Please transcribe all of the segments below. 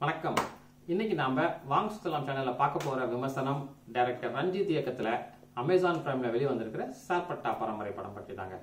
வணக்கம் இன்னைக்கு நாம வாங் சுத்தலாம் சேனல்ல பார்க்க போற விமர்சனம் டைரக்டர் ரஞ்சித் இயக்கத்துல அமேசான் பிரைம்ல வெளியே வந்திருக்கிற சார்பட்டா பரம்பரை படம் பற்றி தாங்க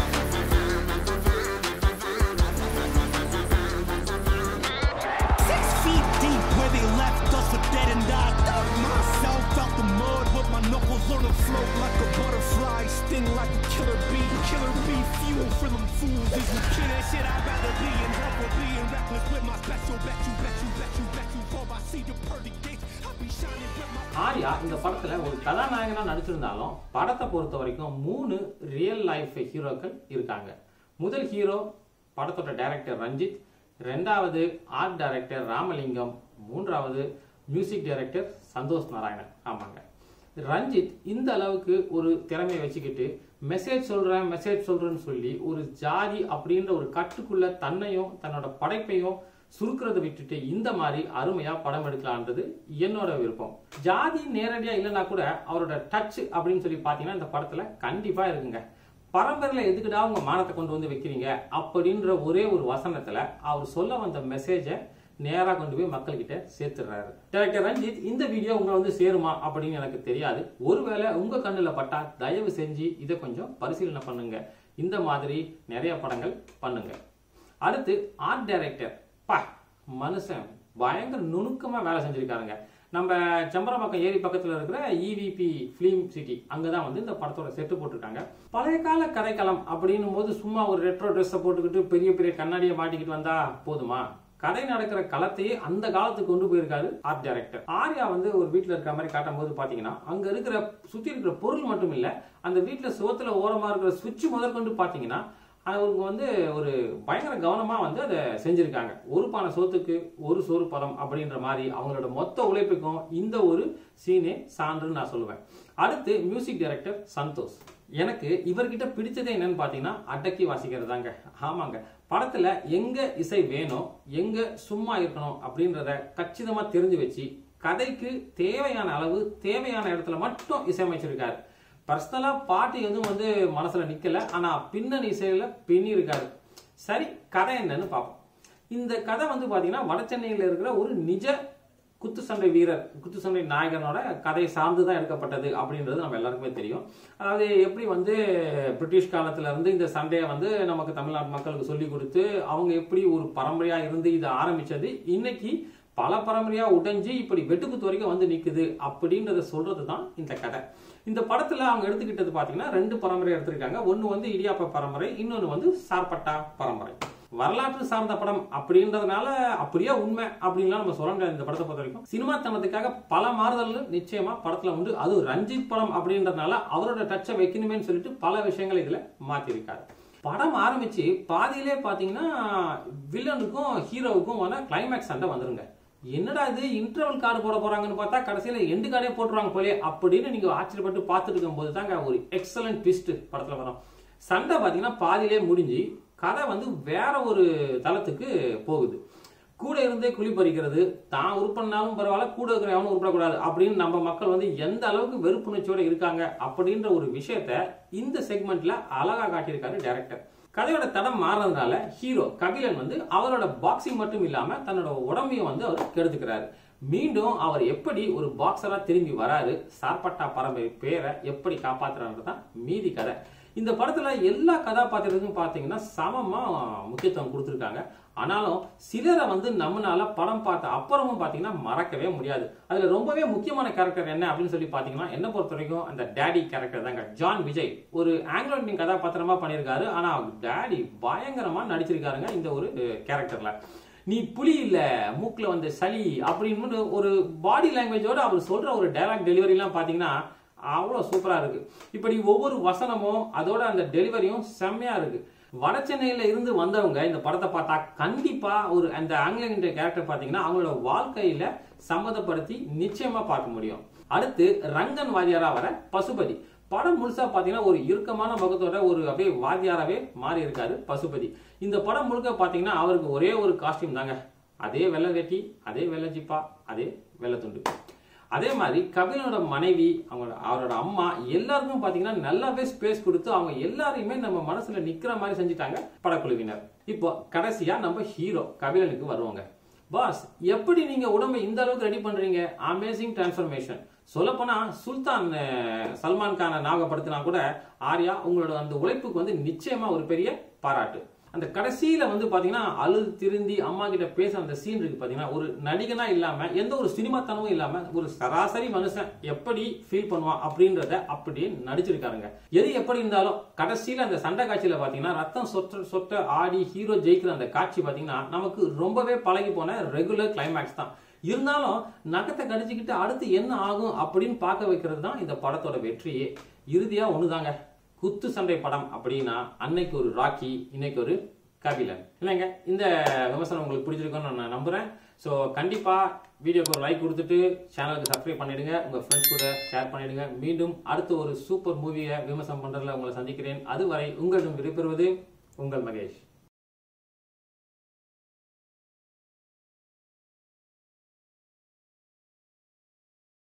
Six feet deep where they left us for dead and I dug myself out the mud with my knuckles on the float like a butterfly, sting like a killer bee. Killer bee fuel for them fools. Is you kid that shit? I'd rather be in help or being reckless with my special. Bet you, bet you, bet you, bet you. For I see the pearly gates, I be shining with my. Arya இந்த படத்துல ஒரு கதாநாயகனா நடிச்சிருந்தாலும் படத்தை பொறுத்த வரைக்கும் மூணு real life ஹீரோக்கள் இருக்காங்க முதல் ஹீரோ படத்தோட டைரக்டர் ரஞ்சித் ரெண்டாவது ஆர்ட் டைரக்டர் ராமலிங்கம் மூன்றாவது மியூசிக் டைரக்டர் சந்தோஷ் நாராயணன் ஆமாங்க ரஞ்சித் இந்த அளவுக்கு ஒரு திறமையை வச்சுக்கிட்டு மெசேஜ் சொல்றேன் மெசேஜ் சொல்றேன்னு சொல்லி ஒரு ஜாதி அப்படின்ற ஒரு கட்டுக்குள்ள தன்னையும் தன்னோட படைப்பையும் சுருக்கிறத விட்டுட்டு இந்த மாதிரி அருமையா படம் எடுக்கலான்றது என்னோட விருப்பம் ஜாதி நேரடியா இல்லைன்னா கூட அவரோட டச் அப்படின்னு சொல்லி பாத்தீங்கன்னா இந்த படத்துல கண்டிப்பா இருக்குங்க பரம்பரையில எதுக்குடா உங்க மானத்தை கொண்டு வந்து வைக்கிறீங்க அப்படின்ற ஒரே ஒரு வசனத்துல அவர் சொல்ல வந்த மெசேஜை நேரா கொண்டு போய் மக்கள்கிட்ட சேர்த்துடுறாரு டைரக்டர் ரஞ்சித் இந்த வீடியோ உங்களை வந்து சேருமா அப்படின்னு எனக்கு தெரியாது ஒருவேளை உங்க கண்ணுல பட்டா தயவு செஞ்சு இதை கொஞ்சம் பரிசீலனை பண்ணுங்க இந்த மாதிரி நிறைய படங்கள் பண்ணுங்க அடுத்து ஆர்ட் டைரக்டர் பா மனுஷன் பயங்கர நுணுக்கமா வேலை செஞ்சிருக்காருங்க நம்ம செம்பரம்பாக்கம் ஏரி பக்கத்துல இருக்கிற இவிபி ஃபிலிம் சிட்டி அங்கதான் வந்து இந்த படத்தோட செட்டு போட்டிருக்காங்க பழைய கால கதைக்களம் அப்படின்னும் போது சும்மா ஒரு ரெட்ரோ ட்ரெஸ்ஸை போட்டுக்கிட்டு பெரிய பெரிய கண்ணாடியை மாட்டிக்கிட்டு வந்தா போதுமா கதை நடக்கிற களத்தையே அந்த காலத்துக்கு கொண்டு போயிருக்காரு ஆர்ட் டைரக்டர் ஆர்யா வந்து ஒரு வீட்ல இருக்கிற மாதிரி காட்டும் போது பாத்தீங்கன்னா அங்க இருக்கிற சுத்தி இருக்கிற பொருள் மட்டும் இல்ல அந்த வீட்டுல சுவத்துல ஓரமா இருக்கிற சுவிட்ச் முதற்கொண்டு பாத்தீங்கன்னா அவங்க வந்து ஒரு பயங்கர கவனமா வந்து அதை செஞ்சிருக்காங்க ஒரு பானை சோத்துக்கு ஒரு சோறு பதம் அப்படின்ற மாதிரி அவங்களோட மொத்த உழைப்புக்கும் இந்த ஒரு சீனே சான்றுன்னு நான் சொல்லுவேன் அடுத்து மியூசிக் டைரக்டர் சந்தோஷ் எனக்கு இவர்கிட்ட பிடிச்சதே என்னன்னு பாத்தீங்கன்னா அடக்கி வாசிக்கிறது தாங்க ஆமாங்க படத்துல எங்க இசை வேணும் எங்க சும்மா இருக்கணும் அப்படின்றத கச்சிதமா தெரிஞ்சு வச்சு கதைக்கு தேவையான அளவு தேவையான இடத்துல மட்டும் இசையமைச்சிருக்காரு பர்சனலா பாட்டு எதுவும் வந்து மனசுல நிக்கல ஆனா பின்னணி இசையில பின்னி இருக்காரு சரி கதை என்னன்னு பார்ப்போம் இந்த கதை வந்து பாத்தீங்கன்னா வட சென்னையில இருக்கிற ஒரு நிஜ குத்து சண்டை வீரர் குத்து சண்டை நாயகனோட கதை சார்ந்து தான் எடுக்கப்பட்டது அப்படின்றது நம்ம எல்லாருக்குமே தெரியும் அதாவது எப்படி வந்து பிரிட்டிஷ் காலத்துல இருந்து இந்த சண்டையை வந்து நமக்கு தமிழ்நாட்டு மக்களுக்கு சொல்லி கொடுத்து அவங்க எப்படி ஒரு பரம்பரையா இருந்து இதை ஆரம்பிச்சது இன்னைக்கு பல பரம்பரையா உடைஞ்சு இப்படி வெட்டுக்குத்து வரைக்கும் வந்து நிக்குது அப்படின்றத சொல்றது தான் இந்த கதை இந்த படத்துல அவங்க எடுத்துக்கிட்டது பாத்தீங்கன்னா ரெண்டு பரம்பரை எடுத்திருக்காங்க ஒன்னு வந்து இடியாப்ப பரம்பரை இன்னொன்னு வந்து சார்பட்டா பரம்பரை வரலாற்று சார்ந்த படம் அப்படின்றதுனால அப்படியே உண்மை அப்படின்லாம் நம்ம சொல்ல முடியாது இந்த படத்தை பொறுத்த வரைக்கும் சினிமா தனத்துக்காக பல மாறுதல்கள் நிச்சயமா படத்துல உண்டு அது ரஞ்சித் படம் அப்படின்றதுனால அவரோட டச்சை வைக்கணுமேன்னு சொல்லிட்டு பல விஷயங்கள் இதுல மாத்திருக்காரு படம் ஆரம்பிச்சு பாதியிலே பாத்தீங்கன்னா வில்லனுக்கும் ஹீரோவுக்கும் வர கிளைமேக்ஸ் சண்டை வந்துருங்க என்னடா இது இன்டர்வல் கார்டு போட போறாங்கன்னு பார்த்தா கடைசியில எண்டு கார்டே போட்டுருவாங்க போலே அப்படின்னு நீங்க ஆச்சரியப்பட்டு பார்த்துட்டு இருக்கும்போது தாங்க ஒரு எக்ஸலன்ட் ட்விஸ்ட் படத்துல வரும் சண்டை பாத்தீங்கன்னா பாதியிலே முடிஞ்சு கதை வந்து வேற ஒரு தளத்துக்கு போகுது கூட இருந்தே குழி பறிக்கிறது தான் உருப்படினாலும் பரவாயில்ல கூட இருக்கிற எவனும் உருப்படக்கூடாது அப்படின்னு நம்ம மக்கள் வந்து எந்த அளவுக்கு வெறுப்புணர்ச்சியோட இருக்காங்க அப்படின்ற ஒரு விஷயத்த இந்த செக்மெண்ட்ல அழகா காட்டியிருக்காரு டைரக்டர் கதையோட தடம் மாறினதுனால ஹீரோ கபிலன் வந்து அவரோட பாக்ஸிங் மட்டும் இல்லாம தன்னோட உடம்பையும் வந்து அவர் கெடுத்துக்கிறாரு மீண்டும் அவர் எப்படி ஒரு பாக்ஸரா திரும்பி வராரு சார்பட்டா பரம்பரை பேரை எப்படி காப்பாத்துறான்றது தான் மீதி கதை இந்த படத்துல எல்லா கதாபாத்திரத்துக்கும் பாத்தீங்கன்னா சமமா முக்கியத்துவம் கொடுத்துருக்காங்க ஆனாலும் சிலரை வந்து நம்மளால படம் பார்த்த அப்புறமும் பாத்தீங்கன்னா மறக்கவே முடியாது அதுல ரொம்பவே முக்கியமான கேரக்டர் என்ன அப்படின்னு சொல்லி பாத்தீங்கன்னா என்ன பொறுத்த வரைக்கும் அந்த டேடி கேரக்டர் தாங்க ஜான் விஜய் ஒரு ஆங்கிலோ இந்தியன் கதாபாத்திரமா பண்ணியிருக்காரு ஆனா டேடி பயங்கரமா நடிச்சிருக்காருங்க இந்த ஒரு கேரக்டர்ல நீ புலி இல்ல மூக்குல வந்த சளி அப்படின்னு ஒரு பாடி லாங்குவேஜோட அவர் சொல்ற ஒரு டைலாக் டெலிவரி எல்லாம் பாத்தீங்கன்னா அவ்வளோ சூப்பரா இருக்கு இப்படி ஒவ்வொரு வசனமும் அதோட அந்த டெலிவரியும் செம்மையா இருக்கு வட சென்னையில இருந்து வந்தவங்க இந்த படத்தை பார்த்தா கண்டிப்பா ஒரு அந்த ஆங்கில கேரக்டர் பாத்தீங்கன்னா அவங்களோட வாழ்க்கையில சம்மதப்படுத்தி நிச்சயமா பார்க்க முடியும் அடுத்து ரங்கன் வாதியாரா வர பசுபதி படம் முழுசா பாத்தீங்கன்னா ஒரு இறுக்கமான முகத்தோட ஒரு அப்படியே வாத்தியாராவே மாறி இருக்காரு பசுபதி இந்த படம் முழுக்க பாத்தீங்கன்னா அவருக்கு ஒரே ஒரு காஸ்டியூம் தாங்க அதே வெள்ளை வேட்டி அதே வெள்ளை ஜிப்பா அதே வெள்ளை துண்டு அதே மாதிரி கபிலனோட மனைவி அவங்களோட அவரோட அம்மா எல்லாருக்கும் பாத்தீங்கன்னா நல்லாவே ஸ்பேஸ் கொடுத்து அவங்க எல்லாரையுமே நம்ம மனசுல நிக்கிற மாதிரி செஞ்சுட்டாங்க படக்குழுவினர் இப்போ கடைசியா நம்ம ஹீரோ கபிலனுக்கு வருவாங்க பாஸ் எப்படி நீங்க உடம்பை இந்த அளவுக்கு ரெடி பண்றீங்க அமேசிங் டிரான்ஸ்ஃபர்மேஷன் சொல்லப்போனா சுல்தான் அஹ், சல்மான் கானை ஞாபகப்படுத்தினா கூட ஆர்யா உங்களோட அந்த உழைப்புக்கு வந்து நிச்சயமா ஒரு பெரிய பாராட்டு அந்த கடைசியில வந்து பாத்தீங்கன்னா அழுது திருந்தி அம்மா கிட்ட பேச அந்த சீன் இருக்கு பாத்தீங்கன்னா ஒரு நடிகனா இல்லாம எந்த ஒரு சினிமாத்தனமும் இல்லாம ஒரு சராசரி மனுஷன் எப்படி ஃபீல் பண்ணுவான் அப்படின்றத அப்படியே நடிச்சிருக்காருங்க எது எப்படி இருந்தாலும் கடைசியில அந்த சண்டை காட்சியில பாத்தீங்கன்னா ரத்தம் சொட்ட சொட்ட ஆடி ஹீரோ ஜெயிக்கிற அந்த காட்சி பாத்தீங்கன்னா நமக்கு ரொம்பவே பழகி போன ரெகுலர் கிளைமேக்ஸ் தான் இருந்தாலும் நகத்தை கடிச்சுக்கிட்டு அடுத்து என்ன ஆகும் அப்படின்னு பார்க்க வைக்கிறது தான் இந்த படத்தோட வெற்றியே இறுதியா ஒண்ணுதாங்க குத்து சண்டை படம் அப்படின்னா அன்னைக்கு ஒரு ராக்கி இன்னைக்கு ஒரு கபிலன் இல்லைங்க இந்த விமர்சனம் உங்களுக்கு பிடிச்சிருக்கும்னு நான் நம்புறேன் ஸோ கண்டிப்பா வீடியோக்கு ஒரு லைக் கொடுத்துட்டு சேனலுக்கு சப்ஸ்கிரைப் பண்ணிடுங்க உங்க ஃப்ரெண்ட்ஸ் கூட ஷேர் பண்ணிடுங்க மீண்டும் அடுத்த ஒரு சூப்பர் மூவியை விமர்சனம் பண்றதுல உங்களை சந்திக்கிறேன் அதுவரை உங்களிடம் விடைபெறுவது உங்கள் மகேஷ்